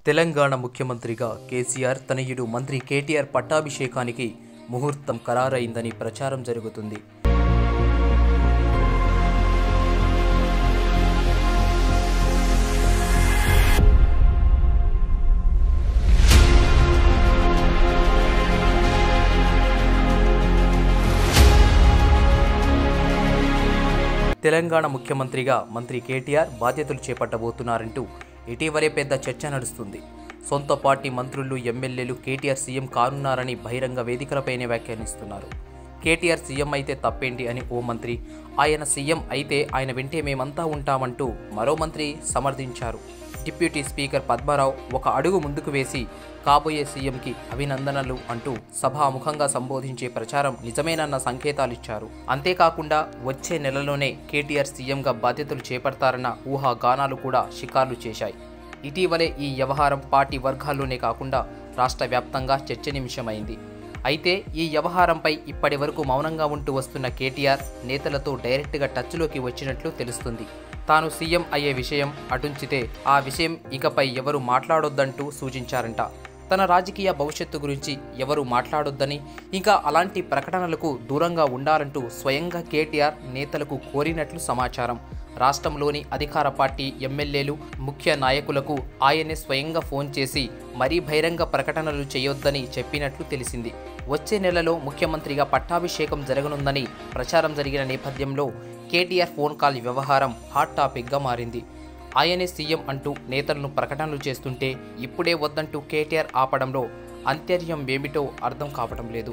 తెలంగాణ ముఖ్యమంత్రిగా కేసీఆర్ తనయుడు మంత్రి కేటీఆర్ పట్టాభిషేకానికి ముహూర్తం ఖరారైందని ప్రచారం జరుగుతుంది తెలంగాణ ముఖ్యమంత్రిగా మంత్రి కేటీఆర్ బాధ్యతలు చేపట్టబోతున్నారంటూ ఇటీవలే పెద్ద చర్చ నడుస్తుంది సొంత పార్టీ మంత్రులు ఎమ్మెల్యేలు కేటీఆర్ సీఎం కానున్నారని బహిరంగ వేదికలపైనే వ్యాఖ్యానిస్తున్నారు కేటీఆర్ సీఎం అయితే తప్పేంటి అని ఓ మంత్రి ఆయన సీఎం అయితే ఆయన వెంటే మేమంతా ఉంటామంటూ మరో మంత్రి సమర్థించారు డిప్యూటీ స్పీకర్ పద్మారావు ఒక అడుగు ముందుకు వేసి కాబోయే సీఎంకి అభినందనలు అంటూ సభాముఖంగా సంబోధించే ప్రచారం నిజమేనన్న సంకేతాలిచ్చారు అంతేకాకుండా వచ్చే నెలలోనే కేటీఆర్ సీఎంగా బాధ్యతలు చేపడతారన్న ఊహాగానాలు కూడా షికార్లు చేశాయి ఇటీవలే ఈ వ్యవహారం పార్టీ వర్గాల్లోనే కాకుండా రాష్ట్ర వ్యాప్తంగా చర్చనీయాంశమైంది అయితే ఈ వ్యవహారంపై ఇప్పటి వరకు మౌనంగా ఉంటూ వస్తున్న కేటీఆర్ నేతలతో డైరెక్ట్గా టచ్లోకి వచ్చినట్లు తెలుస్తుంది తాను సీఎం అయ్యే విషయం అటుంచితే ఆ విషయం ఇకపై ఎవరు మాట్లాడొద్దంటూ సూచించారంట తన రాజకీయ భవిష్యత్తు గురించి ఎవరు మాట్లాడొద్దని ఇంకా అలాంటి ప్రకటనలకు దూరంగా ఉండాలంటూ స్వయంగా కేటీఆర్ నేతలకు కోరినట్లు సమాచారం రాష్ట్రంలోని అధికార పార్టీ ఎమ్మెల్యేలు ముఖ్య నాయకులకు ఆయనే స్వయంగా ఫోన్ చేసి మరీ బహిరంగ ప్రకటనలు చేయొద్దని చెప్పినట్లు తెలిసింది వచ్చే నెలలో ముఖ్యమంత్రిగా పట్టాభిషేకం జరగనుందని ప్రచారం జరిగిన నేపథ్యంలో కేటీఆర్ ఫోన్ కాల్ వ్యవహారం హాట్ టాపిక్గా మారింది ఆయనే సీఎం అంటూ నేతలను ప్రకటనలు చేస్తుంటే ఇప్పుడే వద్దంటూ కేటీఆర్ ఆపడంలో అంతర్యం ఏమిటో అర్థం కావటం లేదు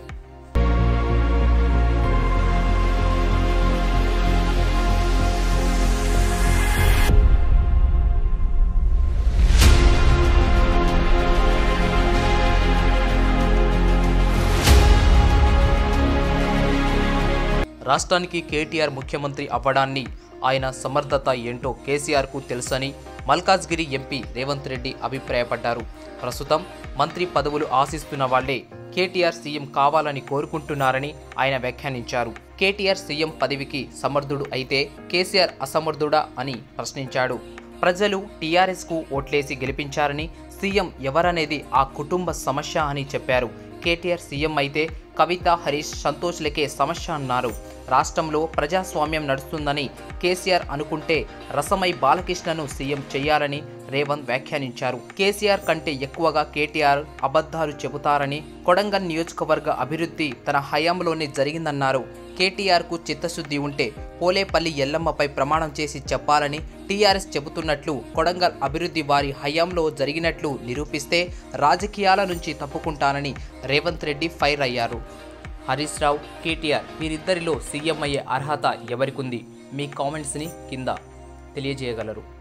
రాష్ట్రానికి కేటీఆర్ ముఖ్యమంత్రి అవ్వడాన్ని ఆయన సమర్థత ఏంటో కేసీఆర్కు తెలుసని మల్కాజ్గిరి ఎంపీ రేవంత్ రెడ్డి అభిప్రాయపడ్డారు ప్రస్తుతం మంత్రి పదవులు ఆశిస్తున్న వాళ్లే కేటీఆర్ సీఎం కావాలని కోరుకుంటున్నారని ఆయన వ్యాఖ్యానించారు కేటీఆర్ సీఎం పదవికి సమర్థుడు అయితే కేసీఆర్ అసమర్థుడా అని ప్రశ్నించాడు ప్రజలు టీఆర్ఎస్కు ఓట్లేసి గెలిపించారని సీఎం ఎవరనేది ఆ కుటుంబ సమస్య అని చెప్పారు కేటీఆర్ సీఎం అయితే కవిత హరీష్ సంతోష్లకే సమస్య అన్నారు రాష్ట్రంలో ప్రజాస్వామ్యం నడుస్తుందని కేసీఆర్ అనుకుంటే రసమై బాలకృష్ణను సీఎం చేయాలని రేవంత్ వ్యాఖ్యానించారు కేసీఆర్ కంటే ఎక్కువగా కేటీఆర్ అబద్ధాలు చెబుతారని కొడంగల్ నియోజకవర్గ అభివృద్ధి తన హయాంలోనే జరిగిందన్నారు కేటీఆర్కు చిత్తశుద్ధి ఉంటే పోలేపల్లి ఎల్లమ్మపై ప్రమాణం చేసి చెప్పాలని టీఆర్ఎస్ చెబుతున్నట్లు కొడంగల్ అభివృద్ధి వారి హయాంలో జరిగినట్లు నిరూపిస్తే రాజకీయాల నుంచి తప్పుకుంటానని రేవంత్ రెడ్డి ఫైర్ అయ్యారు హరీష్ రావు కేటీఆర్ వీరిద్దరిలో సీఎం అయ్యే అర్హత ఎవరికుంది మీ కామెంట్స్ని కింద తెలియజేయగలరు